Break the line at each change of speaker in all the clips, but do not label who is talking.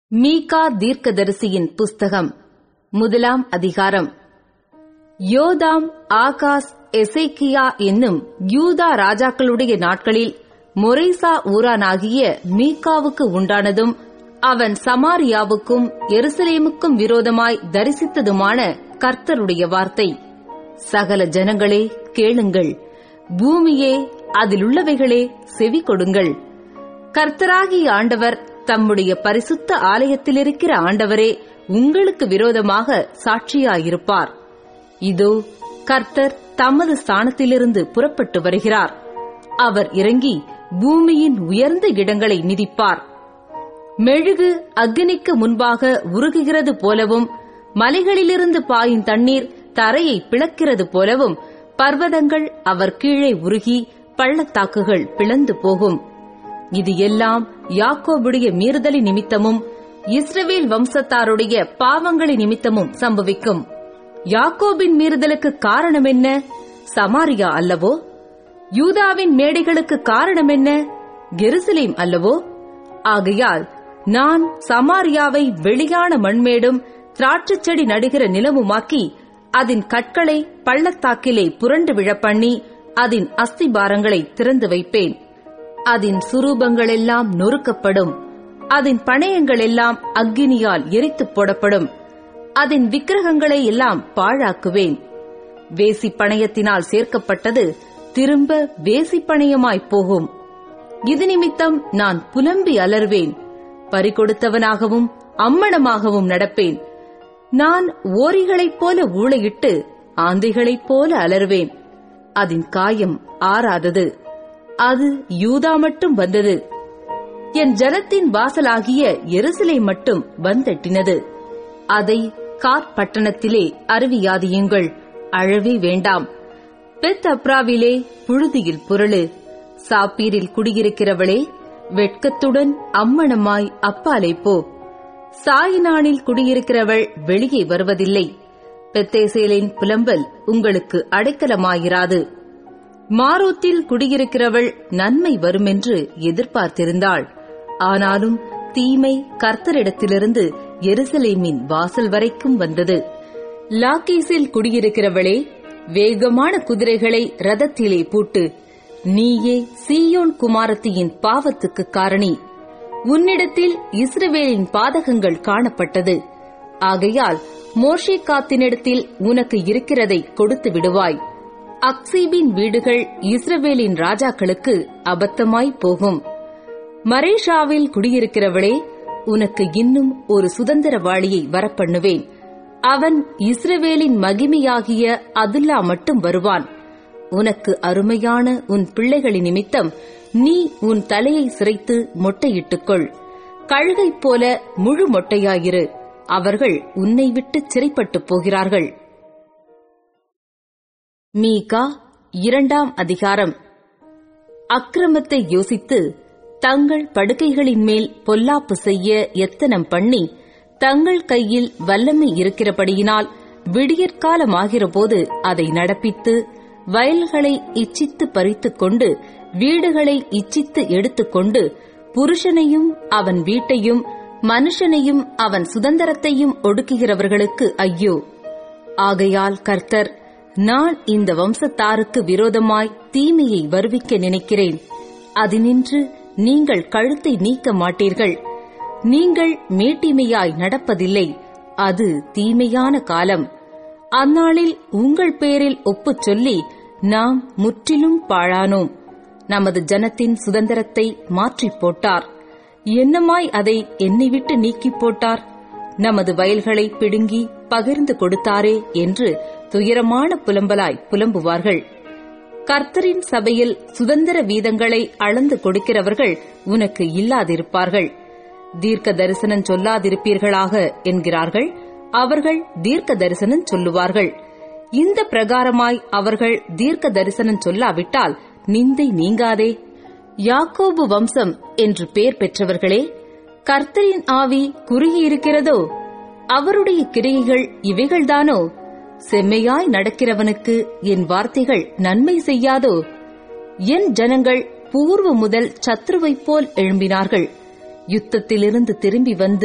மீகா தீர்க்கதரிசியின் புஸ்தகம் முதலாம் அதிகாரம் யோதாம் ஆகாஸ் எசேக்கியா என்னும் யூதா ராஜாக்களுடைய நாட்களில் மொரேசா ஊரானாகிய மீகாவுக்கு உண்டானதும் அவன் சமாரியாவுக்கும் எருசலேமுக்கும் விரோதமாய் தரிசித்ததுமான கர்த்தருடைய வார்த்தை சகல ஜனங்களே கேளுங்கள் பூமியே அதிலுள்ளவைகளே செவி கொடுங்கள் கர்த்தராகிய ஆண்டவர் தம்முடைய பரிசுத்த ஆலயத்திலிருக்கிற ஆண்டவரே உங்களுக்கு விரோதமாக சாட்சியாயிருப்பார் இதோ கர்த்தர் தமது ஸ்தானத்திலிருந்து புறப்பட்டு வருகிறார் அவர் இறங்கி பூமியின் உயர்ந்த இடங்களை மிதிப்பார் மெழுகு அக்னிக்கு முன்பாக உருகுகிறது போலவும் மலைகளிலிருந்து பாயும் தண்ணீர் தரையை பிளக்கிறது போலவும் பர்வதங்கள் அவர் கீழே உருகி பள்ளத்தாக்குகள் பிளந்து போகும் இது எல்லாம் யாக்கோபுடைய மீறுதலி நிமித்தமும் இஸ்ரவேல் வம்சத்தாருடைய பாவங்களி நிமித்தமும் சம்பவிக்கும் யாக்கோபின் மீறுதலுக்கு காரணம் என்ன சமாரியா அல்லவோ யூதாவின் மேடைகளுக்கு காரணம் என்ன கெருசலேம் அல்லவோ ஆகையால் நான் சமாரியாவை வெளியான மண்மேடும் திராட்சைச் செடி நடுகிற நிலமுமாக்கி அதன் கற்களை பள்ளத்தாக்கிலே புரண்டு விழப்பண்ணி அதன் அஸ்திபாரங்களை திறந்து வைப்பேன் அதன் சுரூபங்களெல்லாம் நொறுக்கப்படும் அதன் பணயங்களெல்லாம் அக்கினியால் எரித்துப் போடப்படும் அதன் விக்கிரகங்களை எல்லாம் பாழாக்குவேன் வேசி பணயத்தினால் சேர்க்கப்பட்டது திரும்ப வேசி பணயமாய்ப் போகும் இது நிமித்தம் நான் புலம்பி அலர்வேன் பறிகொடுத்தவனாகவும் அம்மணமாகவும் நடப்பேன் நான் ஓரிகளைப் போல ஊளையிட்டு ஆந்தைகளைப் போல அலர்வேன் அதன் காயம் ஆறாதது அது யூதா மட்டும் வந்தது என் ஜனத்தின் வாசலாகிய எருசலை மட்டும் வந்தெட்டினது அதை காத் பட்டணத்திலே அறிவியாதியுங்கள் அழவே வேண்டாம் பெத் அப்ராவிலே புழுதியில் புரளு சாப்பீரில் குடியிருக்கிறவளே வெட்கத்துடன் அம்மணமாய் அப்பாலே போ சாயினானில் குடியிருக்கிறவள் வெளியே வருவதில்லை பெத்தேசேலின் புலம்பல் உங்களுக்கு அடைக்கலமாயிராது மாரோத்தில் குடியிருக்கிறவள் நன்மை வருமென்று எதிர்பார்த்திருந்தாள் ஆனாலும் தீமை கர்த்தரிடத்திலிருந்து எருசலேமின் வாசல் வரைக்கும் வந்தது லாக்கீஸில் குடியிருக்கிறவளே வேகமான குதிரைகளை ரதத்திலே பூட்டு நீயே சீயோன் குமாரத்தியின் பாவத்துக்கு காரணி உன்னிடத்தில் இஸ்ரவேலின் பாதகங்கள் காணப்பட்டது ஆகையால் மோஷே காத்தினிடத்தில் உனக்கு இருக்கிறதை கொடுத்து விடுவாய் அக்சீபின் வீடுகள் இஸ்ரவேலின் ராஜாக்களுக்கு அபத்தமாய் போகும் மரேஷாவில் குடியிருக்கிறவளே உனக்கு இன்னும் ஒரு சுதந்திரவாளியை வரப்பண்ணுவேன் அவன் இஸ்ரவேலின் மகிமையாகிய அதுல்லா மட்டும் வருவான் உனக்கு அருமையான உன் பிள்ளைகளின் நிமித்தம் நீ உன் தலையை சிரைத்து மொட்டையிட்டுக்கொள் கழுகைப் போல முழு மொட்டையாயிரு அவர்கள் உன்னை விட்டு சிறைப்பட்டுப் போகிறார்கள் மீகா இரண்டாம் அதிகாரம் அக்கிரமத்தை யோசித்து தங்கள் படுக்கைகளின் மேல் பொல்லாப்பு செய்ய எத்தனம் பண்ணி தங்கள் கையில் வல்லமை இருக்கிறபடியினால் விடியற்காலமாகிறபோது அதை நடப்பித்து வயல்களை இச்சித்து பறித்துக் கொண்டு வீடுகளை இச்சித்து எடுத்துக்கொண்டு புருஷனையும் அவன் வீட்டையும் மனுஷனையும் அவன் சுதந்திரத்தையும் ஒடுக்குகிறவர்களுக்கு ஐயோ ஆகையால் கர்த்தர் நான் இந்த வம்சத்தாருக்கு விரோதமாய் தீமையை வருவிக்க நினைக்கிறேன் அதினின்று நீங்கள் கழுத்தை நீக்க மாட்டீர்கள் நீங்கள் மேட்டிமையாய் நடப்பதில்லை அது தீமையான காலம் அந்நாளில் உங்கள் பேரில் ஒப்புச் சொல்லி நாம் முற்றிலும் பாழானோம் நமது ஜனத்தின் சுதந்திரத்தை மாற்றிப் போட்டார் என்னமாய் அதை என்னை விட்டு நீக்கிப் போட்டார் நமது வயல்களை பிடுங்கி பகிர்ந்து கொடுத்தாரே என்று துயரமான புலம்பலாய் புலம்புவார்கள் கர்த்தரின் சபையில் சுதந்திர வீதங்களை அளந்து கொடுக்கிறவர்கள் உனக்கு இல்லாதிருப்பார்கள் தீர்க்க தரிசனம் சொல்லாதிருப்பீர்களாக என்கிறார்கள் அவர்கள் தீர்க்க தரிசனம் சொல்லுவார்கள் இந்த பிரகாரமாய் அவர்கள் தீர்க்க தரிசனம் சொல்லாவிட்டால் நிந்தை நீங்காதே யாக்கோபு வம்சம் என்று பெயர் பெற்றவர்களே கர்த்தரின் ஆவி குறுகியிருக்கிறதோ அவருடைய கிரியைகள் இவைகள்தானோ செம்மையாய் நடக்கிறவனுக்கு என் வார்த்தைகள் நன்மை செய்யாதோ என் ஜனங்கள் பூர்வ முதல் சத்ருவைப் போல் எழும்பினார்கள் யுத்தத்திலிருந்து திரும்பி வந்து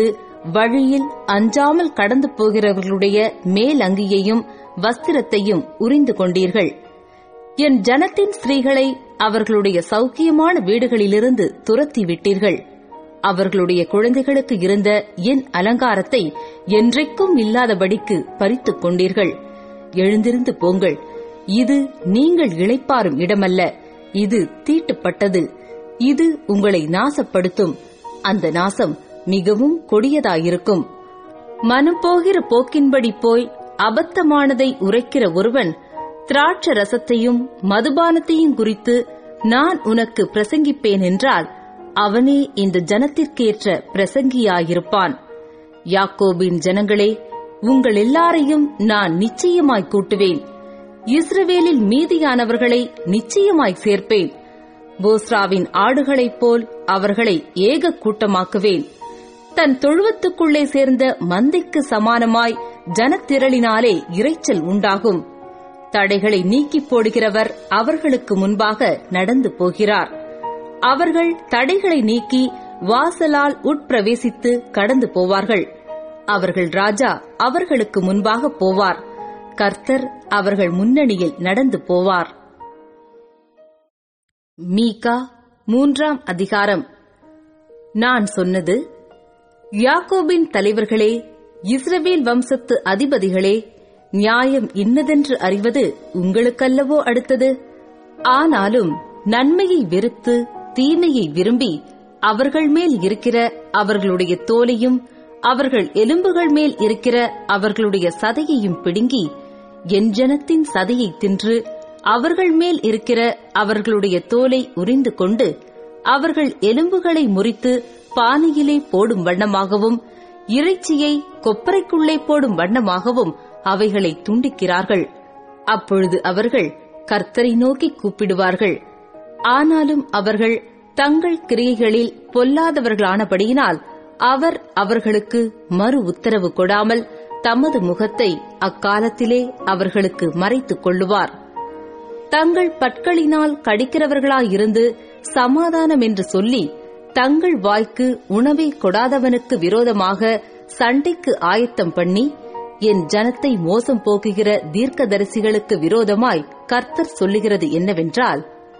வழியில் அஞ்சாமல் கடந்து போகிறவர்களுடைய மேலங்கியையும் வஸ்திரத்தையும் உரிந்து கொண்டீர்கள் என் ஜனத்தின் ஸ்திரீகளை அவர்களுடைய சௌக்கியமான வீடுகளிலிருந்து துரத்தி விட்டீர்கள் அவர்களுடைய குழந்தைகளுக்கு இருந்த என் அலங்காரத்தை என்றைக்கும் இல்லாதபடிக்கு பறித்துக் கொண்டீர்கள் எழுந்திருந்து போங்கள் இது நீங்கள் இளைப்பாரும் இடமல்ல இது தீட்டுப்பட்டது இது உங்களை நாசப்படுத்தும் அந்த நாசம் மிகவும் கொடியதாயிருக்கும் மனம் போகிற போக்கின்படி போய் அபத்தமானதை உரைக்கிற ஒருவன் திராட்ச ரசத்தையும் மதுபானத்தையும் குறித்து நான் உனக்கு பிரசங்கிப்பேன் என்றால் அவனே இந்த ஜனத்திற்கேற்ற பிரசங்கியாயிருப்பான் யாக்கோபின் ஜனங்களே உங்கள் எல்லாரையும் நான் நிச்சயமாய் கூட்டுவேன் இஸ்ரவேலில் மீதியானவர்களை நிச்சயமாய் சேர்ப்பேன் போஸ்ராவின் ஆடுகளைப் போல் அவர்களை ஏக கூட்டமாக்குவேன் தன் தொழுவத்துக்குள்ளே சேர்ந்த மந்தைக்கு சமானமாய் ஜனத்திரளினாலே இரைச்சல் உண்டாகும் தடைகளை நீக்கிப் போடுகிறவர் அவர்களுக்கு முன்பாக நடந்து போகிறார் அவர்கள் தடைகளை நீக்கி வாசலால் உட்பிரவேசித்து கடந்து போவார்கள் அவர்கள் ராஜா அவர்களுக்கு முன்பாக போவார் கர்த்தர் அவர்கள் முன்னணியில் நடந்து போவார் மீகா மூன்றாம் அதிகாரம் நான் சொன்னது யாக்கோபின் தலைவர்களே இஸ்ரவேல் வம்சத்து அதிபதிகளே நியாயம் இன்னதென்று அறிவது உங்களுக்கல்லவோ அடுத்தது ஆனாலும் நன்மையை வெறுத்து தீமையை விரும்பி அவர்கள் மேல் இருக்கிற அவர்களுடைய தோலையும் அவர்கள் எலும்புகள் மேல் இருக்கிற அவர்களுடைய சதையையும் பிடுங்கி என் ஜனத்தின் சதையை தின்று அவர்கள் மேல் இருக்கிற அவர்களுடைய தோலை உரிந்து கொண்டு அவர்கள் எலும்புகளை முறித்து பானையிலே போடும் வண்ணமாகவும் இறைச்சியை கொப்பரைக்குள்ளே போடும் வண்ணமாகவும் அவைகளை துண்டிக்கிறார்கள் அப்பொழுது அவர்கள் கர்த்தரை நோக்கி கூப்பிடுவார்கள் ஆனாலும் அவர்கள் தங்கள் கிரியைகளில் பொல்லாதவர்களானபடியினால் அவர் அவர்களுக்கு மறு உத்தரவு கொடாமல் தமது முகத்தை அக்காலத்திலே அவர்களுக்கு மறைத்துக் கொள்ளுவார் தங்கள் பற்களினால் கடிக்கிறவர்களாயிருந்து சமாதானம் என்று சொல்லி தங்கள் வாய்க்கு உணவை கொடாதவனுக்கு விரோதமாக சண்டைக்கு ஆயத்தம் பண்ணி என் ஜனத்தை மோசம் போக்குகிற தீர்க்கதரிசிகளுக்கு விரோதமாய் கர்த்தர் சொல்லுகிறது என்னவென்றால்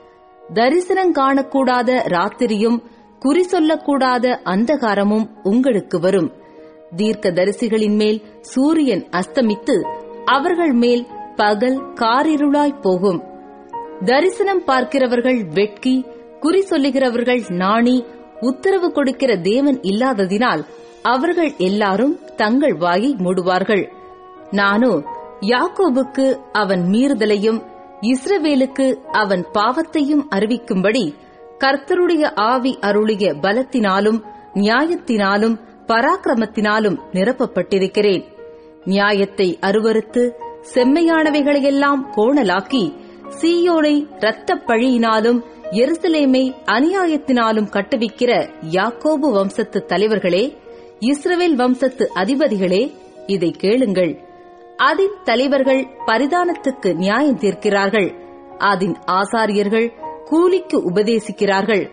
தரிசனம் காணக்கூடாத ராத்திரியும் குறி சொல்லக்கூடாத அந்தகாரமும் உங்களுக்கு வரும் தீர்க்க தரிசிகளின் மேல் சூரியன் அஸ்தமித்து அவர்கள் மேல் பகல் காரிருளாய் போகும் தரிசனம் பார்க்கிறவர்கள் வெட்கி குறி சொல்லுகிறவர்கள் நாணி உத்தரவு கொடுக்கிற தேவன் இல்லாததினால் அவர்கள் எல்லாரும் தங்கள் வாயை மூடுவார்கள் நானோ யாக்கோபுக்கு அவன் மீறுதலையும் இஸ்ரவேலுக்கு அவன் பாவத்தையும் அறிவிக்கும்படி கர்த்தருடைய ஆவி அருளிய பலத்தினாலும் நியாயத்தினாலும் பராக்கிரமத்தினாலும் நிரப்பப்பட்டிருக்கிறேன் நியாயத்தை அருவறுத்து செம்மையானவைகளையெல்லாம் கோணலாக்கி சீயோனை இரத்தப் பழியினாலும் எருசலேமை அநியாயத்தினாலும் கட்டுவிக்கிற யாக்கோபு வம்சத்து தலைவர்களே இஸ்ரவேல் வம்சத்து அதிபதிகளே இதை கேளுங்கள் அதின் தலைவர்கள் பரிதானத்துக்கு நியாயம் தீர்க்கிறார்கள் அதின் ஆசாரியர்கள் கூலிக்கு உபதேசிக்கிறார்கள்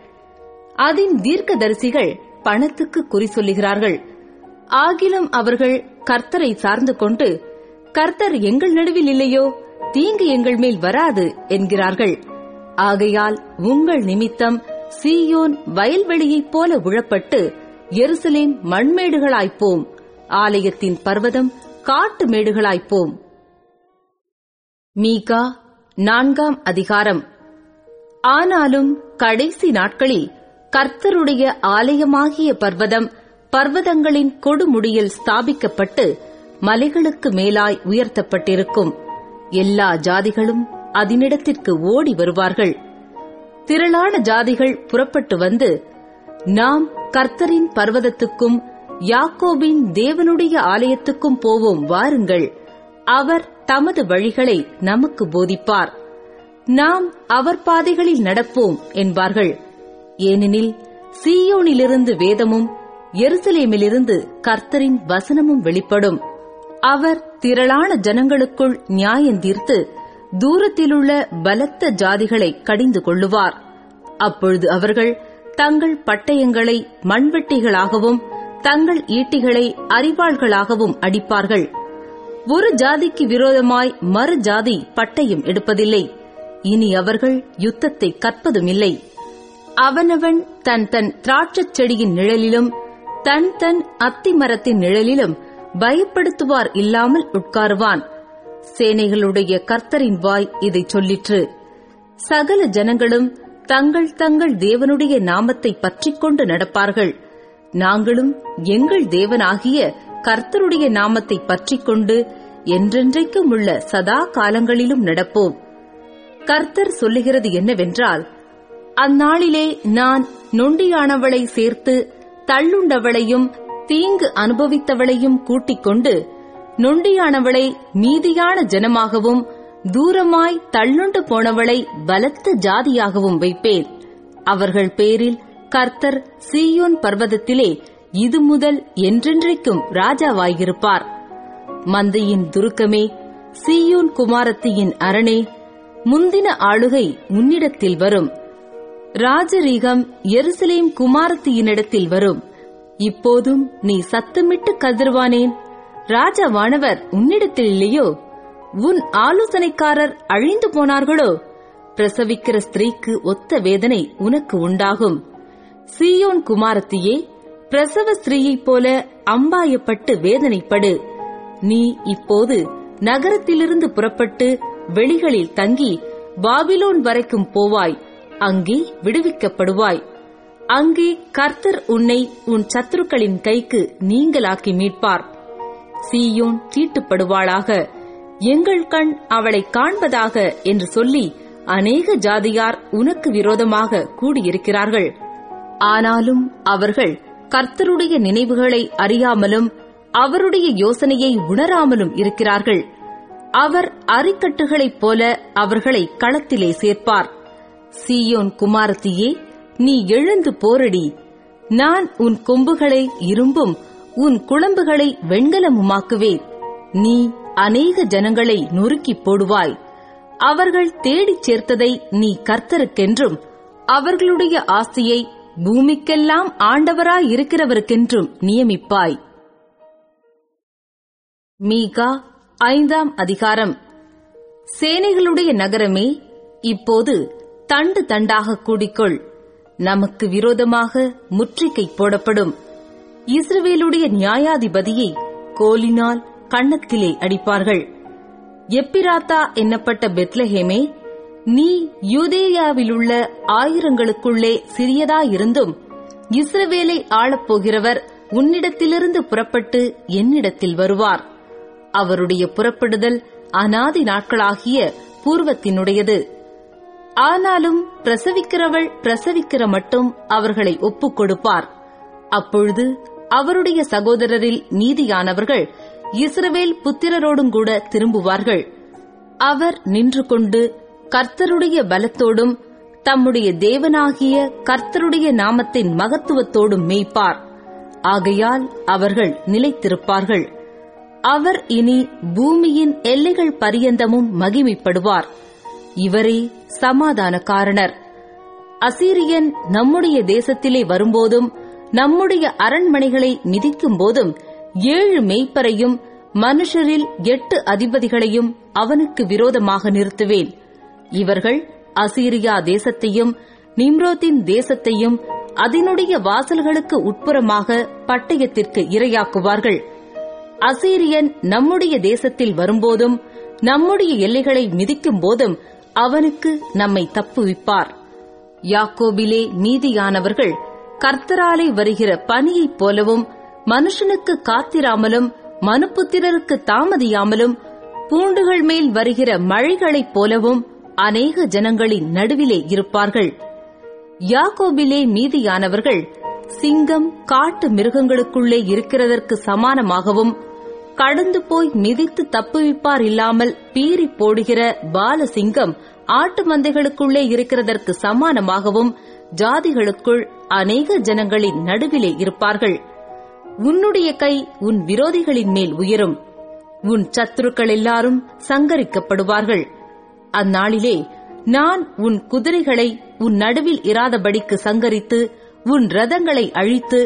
அதின் தீர்க்கதரிசிகள் பணத்துக்கு குறி சொல்லுகிறார்கள் ஆகிலும் அவர்கள் கர்த்தரை சார்ந்து கொண்டு கர்த்தர் எங்கள் நடுவில் இல்லையோ தீங்கு எங்கள் மேல் வராது என்கிறார்கள் ஆகையால் உங்கள் நிமித்தம் சீயோன் வயல்வெளியைப் போல உழப்பட்டு எருசலேம் மண்மேடுகளாய்ப்போம் ஆலயத்தின் பர்வதம் காட்டு மேடுகளாய்ப்போம் மீகா நான்காம் அதிகாரம் ஆனாலும் கடைசி நாட்களில் கர்த்தருடைய ஆலயமாகிய பர்வதம் பர்வதங்களின் கொடுமுடியில் ஸ்தாபிக்கப்பட்டு மலைகளுக்கு மேலாய் உயர்த்தப்பட்டிருக்கும் எல்லா ஜாதிகளும் அதனிடத்திற்கு ஓடி வருவார்கள் திரளான ஜாதிகள் புறப்பட்டு வந்து நாம் கர்த்தரின் பர்வதத்துக்கும் யாக்கோபின் தேவனுடைய ஆலயத்துக்கும் போவோம் வாருங்கள் அவர் தமது வழிகளை நமக்கு போதிப்பார் நாம் அவர் பாதைகளில் நடப்போம் என்பார்கள் ஏனெனில் சீயோனிலிருந்து வேதமும் எருசலேமிலிருந்து கர்த்தரின் வசனமும் வெளிப்படும் அவர் திரளான ஜனங்களுக்குள் நியாயம் தீர்த்து தூரத்திலுள்ள பலத்த ஜாதிகளை கடிந்து கொள்ளுவார் அப்பொழுது அவர்கள் தங்கள் பட்டயங்களை மண்வெட்டிகளாகவும் தங்கள் ஈட்டிகளை அறிவாள்களாகவும் அடிப்பார்கள் ஒரு ஜாதிக்கு விரோதமாய் மறு ஜாதி பட்டயம் எடுப்பதில்லை இனி அவர்கள் யுத்தத்தை கற்பதுமில்லை அவனவன் தன் தன் திராட்சச் செடியின் நிழலிலும் தன் தன் அத்தி மரத்தின் நிழலிலும் பயப்படுத்துவார் இல்லாமல் உட்காருவான் சேனைகளுடைய கர்த்தரின் வாய் இதைச் சொல்லிற்று சகல ஜனங்களும் தங்கள் தங்கள் தேவனுடைய நாமத்தை பற்றிக் கொண்டு நடப்பார்கள் நாங்களும் எங்கள் தேவனாகிய கர்த்தருடைய நாமத்தை பற்றிக் கொண்டு என்றென்றைக்கும் உள்ள சதா காலங்களிலும் நடப்போம் கர்த்தர் சொல்லுகிறது என்னவென்றால் அந்நாளிலே நான் நொண்டியானவளை சேர்த்து தள்ளுண்டவளையும் தீங்கு அனுபவித்தவளையும் கூட்டிக் கொண்டு நொண்டியானவளை மீதியான ஜனமாகவும் தூரமாய் தள்ளுண்டு போனவளை பலத்த ஜாதியாகவும் வைப்பேன் அவர்கள் பேரில் கர்த்தர் சீயோன் பர்வதத்திலே இது முதல் என்றென்றைக்கும் ராஜாவாயிருப்பார் மந்தையின் துருக்கமே சீயோன் குமாரத்தியின் அரணே முந்தின ஆளுகை உன்னிடத்தில் வரும் ராஜரீகம் எருசலேம் குமாரத்தியினிடத்தில் வரும் இப்போதும் நீ சத்தமிட்டு கதறுவானேன் ராஜாவானவர் உன்னிடத்தில் இல்லையோ உன் ஆலோசனைக்காரர் அழிந்து போனார்களோ பிரசவிக்கிற ஸ்திரீக்கு ஒத்த வேதனை உனக்கு உண்டாகும் சீயோன் குமாரத்தியே பிரசவ ஸ்திரீயைப் போல அம்பாயப்பட்டு வேதனைப்படு நீ இப்போது நகரத்திலிருந்து புறப்பட்டு வெளிகளில் தங்கி பாபிலோன் வரைக்கும் போவாய் அங்கே விடுவிக்கப்படுவாய் அங்கே கர்த்தர் உன்னை உன் சத்துருக்களின் கைக்கு நீங்களாக்கி மீட்பார் சீயோன் தீட்டுப்படுவாளாக எங்கள் கண் அவளை காண்பதாக என்று சொல்லி அநேக ஜாதியார் உனக்கு விரோதமாக கூடியிருக்கிறார்கள் ஆனாலும் அவர்கள் கர்த்தருடைய நினைவுகளை அறியாமலும் அவருடைய யோசனையை உணராமலும் இருக்கிறார்கள் அவர் அரிக்கட்டுகளைப் போல அவர்களை களத்திலே சேர்ப்பார் சீயோன் குமாரத்தியே நீ எழுந்து போரடி நான் உன் கொம்புகளை இரும்பும் உன் குளம்புகளை வெண்கலமுமாக்குவேன் நீ அநேக ஜனங்களை நொறுக்கிப் போடுவாய் அவர்கள் தேடிச் சேர்த்ததை நீ கர்த்தருக்கென்றும் அவர்களுடைய ஆஸ்தியை பூமிக்கெல்லாம் ஆண்டவராயிருக்கிறவருக்கென்றும் நியமிப்பாய் மீகா ஐந்தாம் அதிகாரம் சேனைகளுடைய நகரமே இப்போது தண்டு தண்டாக கூடிக்கொள் நமக்கு விரோதமாக முற்றுகை போடப்படும் இஸ்ரவேலுடைய நியாயாதிபதியை கோலினால் கன்னத்திலே அடிப்பார்கள் எப்பிராத்தா என்னப்பட்ட பெத்லஹேமே நீ யூதேயாவிலுள்ள ஆயிரங்களுக்குள்ளே சிறியதாயிருந்தும் இஸ்ரவேலை ஆளப்போகிறவர் உன்னிடத்திலிருந்து புறப்பட்டு என்னிடத்தில் வருவார் அவருடைய புறப்படுதல் அனாதி நாட்களாகிய பூர்வத்தினுடையது ஆனாலும் பிரசவிக்கிறவள் பிரசவிக்கிற மட்டும் அவர்களை ஒப்புக் கொடுப்பார் அப்பொழுது அவருடைய சகோதரரில் மீதியானவர்கள் இஸ்ரவேல் புத்திரரோடும் கூட திரும்புவார்கள் அவர் நின்று கொண்டு கர்த்தருடைய பலத்தோடும் தம்முடைய தேவனாகிய கர்த்தருடைய நாமத்தின் மகத்துவத்தோடும் மேய்ப்பார் ஆகையால் அவர்கள் நிலைத்திருப்பார்கள் அவர் இனி பூமியின் எல்லைகள் பரியந்தமும் மகிமைப்படுவார் இவரே சமாதான காரணர் அசீரியன் நம்முடைய தேசத்திலே வரும்போதும் நம்முடைய அரண்மனைகளை மிதிக்கும் போதும் ஏழு மெய்ப்பரையும் மனுஷரில் எட்டு அதிபதிகளையும் அவனுக்கு விரோதமாக நிறுத்துவேன் இவர்கள் அசீரியா தேசத்தையும் நிம்ரோத்தின் தேசத்தையும் அதனுடைய வாசல்களுக்கு உட்புறமாக பட்டயத்திற்கு இரையாக்குவார்கள் அசீரியன் நம்முடைய தேசத்தில் வரும்போதும் நம்முடைய எல்லைகளை மிதிக்கும் போதும் அவனுக்கு நம்மை தப்புவிப்பார் யாக்கோபிலே மீதியானவர்கள் கர்த்தராலே வருகிற பனியைப் போலவும் மனுஷனுக்கு காத்திராமலும் மனுப்புத்திரருக்கு தாமதியாமலும் பூண்டுகள் மேல் வருகிற மழைகளைப் போலவும் அநேக ஜனங்களின் நடுவிலே இருப்பார்கள் யாக்கோபிலே மீதியானவர்கள் சிங்கம் காட்டு மிருகங்களுக்குள்ளே இருக்கிறதற்கு சமானமாகவும் கடந்து போய் மிதித்து தப்புவிப்பார் இல்லாமல் பீறி போடுகிற பாலசிங்கம் ஆட்டு மந்தைகளுக்குள்ளே இருக்கிறதற்கு சமானமாகவும் ஜாதிகளுக்குள் அநேக ஜனங்களின் நடுவிலே இருப்பார்கள் உன்னுடைய கை உன் விரோதிகளின் மேல் உயரும் உன் சத்துருக்கள் எல்லாரும் சங்கரிக்கப்படுவார்கள் அந்நாளிலே நான் உன் குதிரைகளை உன் நடுவில் இராதபடிக்கு சங்கரித்து உன் ரதங்களை அழித்து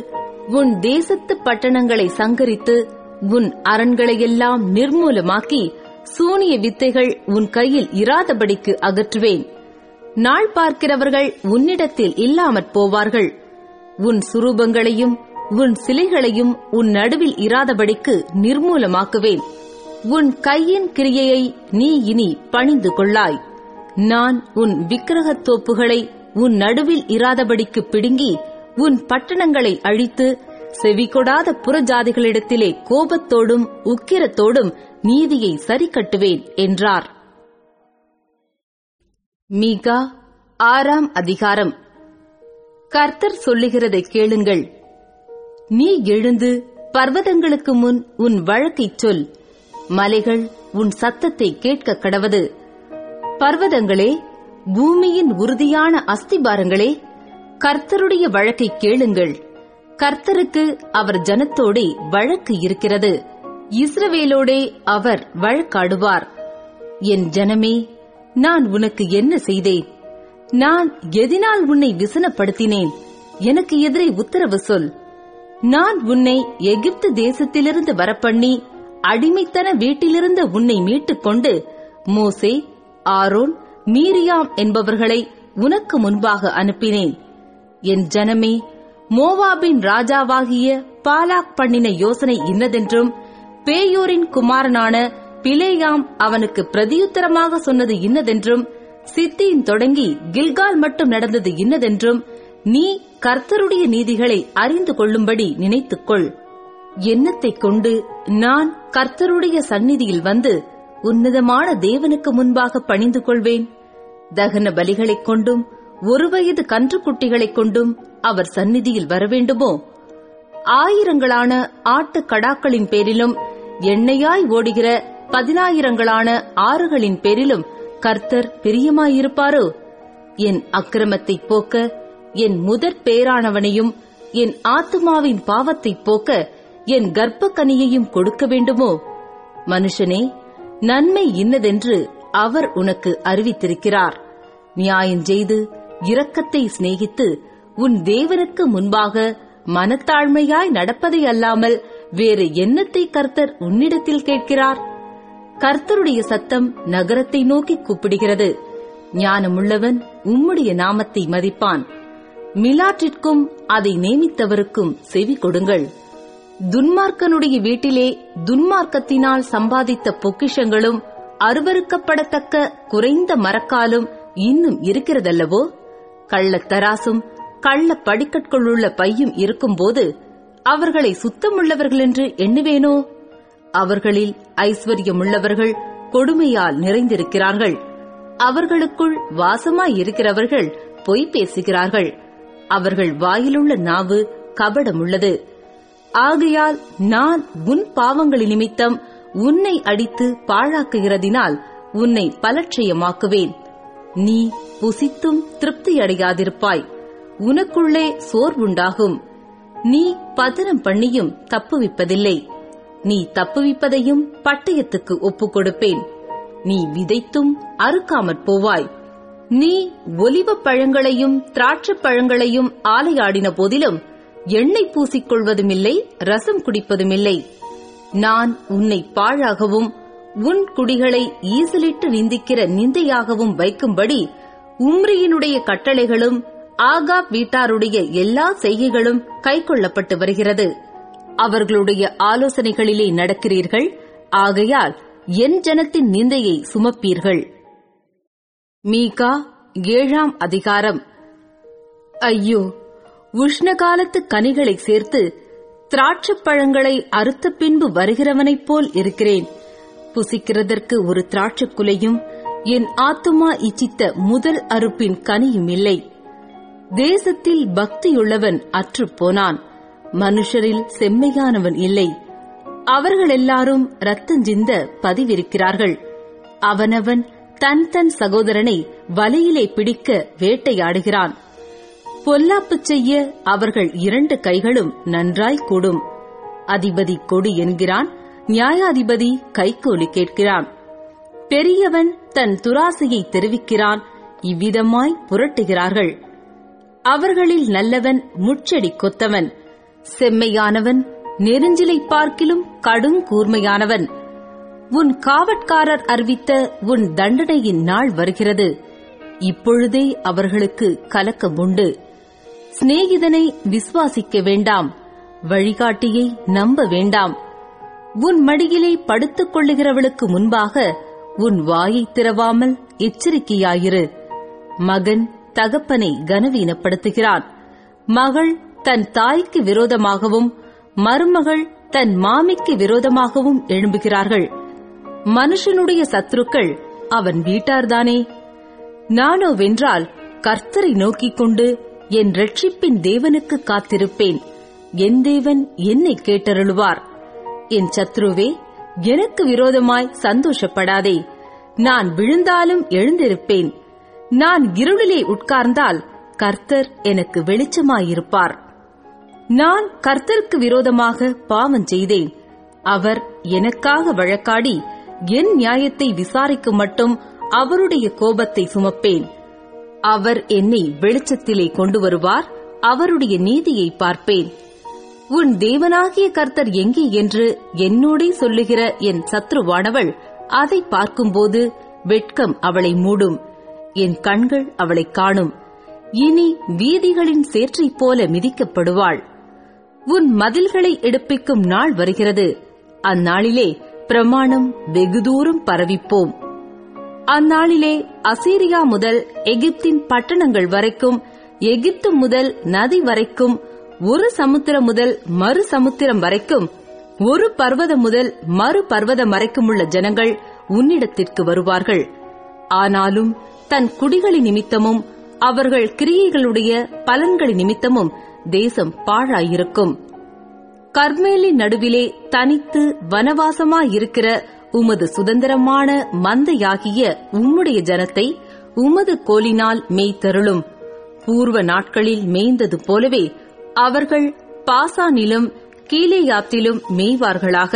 உன் தேசத்து பட்டணங்களை சங்கரித்து உன் அரண்களையெல்லாம் நிர்மூலமாக்கி சூனிய வித்தைகள் உன் கையில் இராதபடிக்கு அகற்றுவேன் நாள் பார்க்கிறவர்கள் உன்னிடத்தில் இல்லாமற் போவார்கள் உன் சுரூபங்களையும் உன் சிலைகளையும் உன் நடுவில் இராதபடிக்கு நிர்மூலமாக்குவேன் உன் கையின் கிரியையை நீ இனி பணிந்து கொள்ளாய் நான் உன் விக்கிரகத் தோப்புகளை உன் நடுவில் இராதபடிக்கு பிடுங்கி உன் பட்டணங்களை அழித்து செவிகொடாத புறஜாதிகளிடத்திலே கோபத்தோடும் உக்கிரத்தோடும் நீதியை சரிக்கட்டுவேன் என்றார் மீகா ஆறாம் அதிகாரம் கர்த்தர் சொல்லுகிறதை கேளுங்கள் நீ எழுந்து பர்வதங்களுக்கு முன் உன் வழக்கைச் சொல் மலைகள் உன் சத்தத்தை கேட்க கடவது பர்வதங்களே பூமியின் உறுதியான அஸ்திபாரங்களே கர்த்தருடைய வழக்கை கேளுங்கள் கர்த்தருக்கு அவர் ஜனத்தோடே வழக்கு இருக்கிறது இஸ்ரவேலோடே அவர் வழக்காடுவார் என் ஜனமே நான் உனக்கு என்ன செய்தேன் நான் எதினால் உன்னை விசனப்படுத்தினேன் எனக்கு எதிரே உத்தரவு சொல் நான் உன்னை எகிப்து தேசத்திலிருந்து வரப்பண்ணி அடிமைத்தன வீட்டிலிருந்து உன்னை மீட்டுக் கொண்டு மோசே ஆரோன் மீரியாம் என்பவர்களை உனக்கு முன்பாக அனுப்பினேன் என் ஜனமே மோவாபின் ராஜாவாகிய பாலாக் பண்ணின யோசனை இன்னதென்றும் பேயோரின் குமாரனான பிலேயாம் அவனுக்கு பிரதியுத்தரமாக சொன்னது இன்னதென்றும் சித்தியின் தொடங்கி கில்கால் மட்டும் நடந்தது இன்னதென்றும் நீ கர்த்தருடைய நீதிகளை அறிந்து கொள்ளும்படி நினைத்துக்கொள் எண்ணத்தைக் கொண்டு நான் கர்த்தருடைய சந்நிதியில் வந்து உன்னதமான தேவனுக்கு முன்பாக பணிந்து கொள்வேன் தகன பலிகளைக் கொண்டும் ஒரு வயது கன்றுக்குட்டிகளைக் கொண்டும் அவர் சந்நிதியில் வரவேண்டுமோ ஆயிரங்களான ஆட்டு கடாக்களின் பேரிலும் எண்ணெயாய் ஓடுகிற பதினாயிரங்களான ஆறுகளின் பேரிலும் கர்த்தர் பிரியமாயிருப்பாரோ என் அக்கிரமத்தைப் போக்க என் முதற் பேரானவனையும் என் ஆத்துமாவின் பாவத்தைப் போக்க என் கர்ப்பக்கனியையும் கொடுக்க வேண்டுமோ மனுஷனே நன்மை இன்னதென்று அவர் உனக்கு அறிவித்திருக்கிறார் நியாயஞ்செய்து இரக்கத்தை சிநேகித்து உன் தேவனுக்கு முன்பாக மனத்தாழ்மையாய் நடப்பதை அல்லாமல் வேறு எண்ணத்தை கர்த்தர் உன்னிடத்தில் கேட்கிறார் கர்த்தருடைய சத்தம் நகரத்தை நோக்கி கூப்பிடுகிறது ஞானமுள்ளவன் உம்முடைய நாமத்தை மதிப்பான் மிலாற்றிற்கும் அதை நேமித்தவருக்கும் செவி கொடுங்கள் துன்மார்க்கனுடைய வீட்டிலே துன்மார்க்கத்தினால் சம்பாதித்த பொக்கிஷங்களும் அருவருக்கப்படத்தக்க குறைந்த மரக்காலும் இன்னும் இருக்கிறதல்லவோ கள்ளத்தராசும் கள்ள படிக்கற்களுள்ள பையும் இருக்கும்போது அவர்களை சுத்தமுள்ளவர்கள் என்று எண்ணுவேனோ அவர்களில் ஐஸ்வர்யமுள்ளவர்கள் கொடுமையால் நிறைந்திருக்கிறார்கள் அவர்களுக்குள் வாசமாய் இருக்கிறவர்கள் பொய் பேசுகிறார்கள் அவர்கள் வாயிலுள்ள நாவு கபடமுள்ளது ஆகையால் நான் உன் பாவங்களின் நிமித்தம் உன்னை அடித்து பாழாக்குகிறதினால் உன்னை பலட்சயமாக்குவேன் நீ புசித்தும் திருப்தியடையாதிருப்பாய் உனக்குள்ளே சோர்வுண்டாகும் நீ பதனம் பண்ணியும் தப்புவிப்பதில்லை நீ தப்புவிப்பதையும் பட்டயத்துக்கு ஒப்புக் கொடுப்பேன் நீ விதைத்தும் அறுக்காமற் போவாய் நீ ஒலிவப் பழங்களையும் திராட்சைப் பழங்களையும் ஆலையாடின போதிலும் எண்ணெய் பூசிக்கொள்வதுமில்லை ரசம் குடிப்பதுமில்லை நான் உன்னை பாழாகவும் உன் குடிகளை ஈசலிட்டு நிந்திக்கிற நிந்தையாகவும் வைக்கும்படி உம்ரியினுடைய கட்டளைகளும் ஆகாப் வீட்டாருடைய எல்லா செய்கைகளும் கைக்கொள்ளப்பட்டு வருகிறது அவர்களுடைய ஆலோசனைகளிலே நடக்கிறீர்கள் ஆகையால் என் ஜனத்தின் நிந்தையை சுமப்பீர்கள் மீகா ஏழாம் அதிகாரம் ஐயோ உஷ்ண காலத்து கனிகளை சேர்த்து திராட்சைப் பழங்களை அறுத்த பின்பு வருகிறவனைப் போல் இருக்கிறேன் புசிக்கிறதற்கு ஒரு திராட்சைக் குலையும் என் ஆத்துமா இச்சித்த முதல் அறுப்பின் கனியும் இல்லை தேசத்தில் பக்தியுள்ளவன் அற்றுப் போனான் மனுஷரில் செம்மையானவன் இல்லை அவர்கள் எல்லாரும் ரத்தஞ்சிந்த பதிவிருக்கிறார்கள் அவனவன் தன் தன் சகோதரனை வலையிலே பிடிக்க வேட்டையாடுகிறான் பொல்லாப்பு செய்ய அவர்கள் இரண்டு கைகளும் நன்றாய் கூடும் அதிபதி கொடு என்கிறான் நியாயாதிபதி கைகூலி கேட்கிறான் பெரியவன் தன் துராசையை தெரிவிக்கிறான் இவ்விதமாய் புரட்டுகிறார்கள் அவர்களில் நல்லவன் முச்செடி கொத்தவன் செம்மையானவன் நெருஞ்சிலை பார்க்கிலும் கடும் கூர்மையானவன் உன் காவற்காரர் அறிவித்த உன் தண்டனையின் நாள் வருகிறது இப்பொழுதே அவர்களுக்கு கலக்கம் உண்டு சிநேகிதனை விசுவாசிக்க வேண்டாம் வழிகாட்டியை நம்ப வேண்டாம் உன் மடியிலே படுத்துக் கொள்ளுகிறவளுக்கு முன்பாக உன் வாயை திறவாமல் எச்சரிக்கையாயிரு மகன் தகப்பனை கனவீனப்படுத்துகிறான் மகள் தன் தாய்க்கு விரோதமாகவும் மருமகள் தன் மாமிக்கு விரோதமாகவும் எழும்புகிறார்கள் மனுஷனுடைய சத்துருக்கள் அவன் வீட்டார்தானே நானோ வென்றால் கர்த்தரை நோக்கிக் கொண்டு என் ரட்சிப்பின் தேவனுக்கு காத்திருப்பேன் என் தேவன் என்னை கேட்டருளுவார் என் சத்ருவே எனக்கு விரோதமாய் சந்தோஷப்படாதே நான் விழுந்தாலும் எழுந்திருப்பேன் நான் இருளிலே உட்கார்ந்தால் கர்த்தர் எனக்கு வெளிச்சமாயிருப்பார் நான் கர்த்தருக்கு விரோதமாக பாவம் செய்தேன் அவர் எனக்காக வழக்காடி என் நியாயத்தை விசாரிக்கும் மட்டும் அவருடைய கோபத்தை சுமப்பேன் அவர் என்னை வெளிச்சத்திலே கொண்டு வருவார் அவருடைய நீதியை பார்ப்பேன் உன் தேவனாகிய கர்த்தர் எங்கே என்று என்னோடே சொல்லுகிற என் சத்ருவானவள் அதை பார்க்கும்போது வெட்கம் அவளை மூடும் என் கண்கள் அவளை காணும் இனி வீதிகளின் சேற்றைப் போல மிதிக்கப்படுவாள் உன் மதில்களை எடுப்பிக்கும் நாள் வருகிறது அந்நாளிலே பிரமாணம் வெகு தூரம் பரவிப்போம் அந்நாளிலே அசீரியா முதல் எகிப்தின் பட்டணங்கள் வரைக்கும் எகிப்து முதல் நதி வரைக்கும் ஒரு சமுத்திரம் முதல் மறு சமுத்திரம் வரைக்கும் ஒரு பர்வதம் முதல் மறு பர்வதம் வரைக்கும் உள்ள ஜனங்கள் உன்னிடத்திற்கு வருவார்கள் ஆனாலும் தன் குடிகளின் நிமித்தமும் அவர்கள் கிரியைகளுடைய பலன்களின் நிமித்தமும் தேசம் பாழாயிருக்கும் கர்மேலின் நடுவிலே தனித்து வனவாசமாயிருக்கிற உமது சுதந்திரமான மந்தையாகிய உம்முடைய ஜனத்தை உமது கோலினால் மேய்த்தருளும் பூர்வ நாட்களில் மேய்ந்தது போலவே அவர்கள் பாசானிலும் கீலேயாத்திலும் மேய்வார்களாக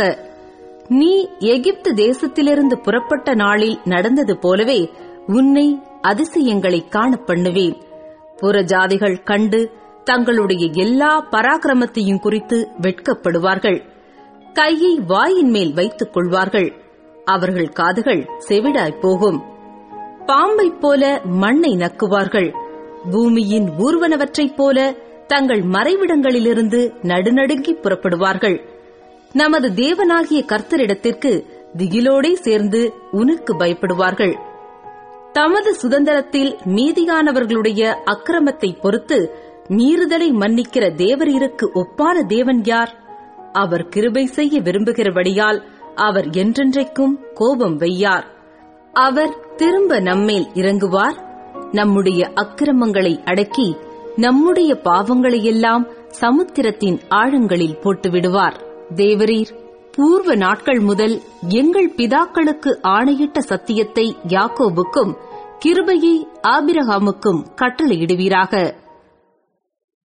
நீ எகிப்து தேசத்திலிருந்து புறப்பட்ட நாளில் நடந்தது போலவே உன்னை அதிசயங்களை காண பண்ணுவேன் புறஜாதிகள் கண்டு தங்களுடைய எல்லா பராக்கிரமத்தையும் குறித்து வெட்கப்படுவார்கள் கையை வாயின் மேல் வைத்துக் கொள்வார்கள் அவர்கள் காதுகள் செவிடாய் போகும் பாம்பைப் போல மண்ணை நக்குவார்கள் பூமியின் ஊர்வனவற்றைப் போல தங்கள் மறைவிடங்களிலிருந்து நடுநடுங்கி புறப்படுவார்கள் நமது தேவனாகிய கர்த்தரிடத்திற்கு திகிலோடே சேர்ந்து உனக்கு பயப்படுவார்கள் தமது சுதந்திரத்தில் மீதியானவர்களுடைய அக்கிரமத்தை பொறுத்து மீறுதலை மன்னிக்கிற தேவரீருக்கு ஒப்பான தேவன் யார் அவர் கிருபை செய்ய விரும்புகிறபடியால் அவர் என்றென்றைக்கும் கோபம் வையார் அவர் திரும்ப நம்மேல் இறங்குவார் நம்முடைய அக்கிரமங்களை அடக்கி நம்முடைய பாவங்களையெல்லாம் சமுத்திரத்தின் ஆழங்களில் போட்டு விடுவார் தேவரீர் பூர்வ நாட்கள் முதல் எங்கள் பிதாக்களுக்கு ஆணையிட்ட சத்தியத்தை யாக்கோபுக்கும் கிருபையை ஆபிரகாமுக்கும் கட்டளையிடுவீராக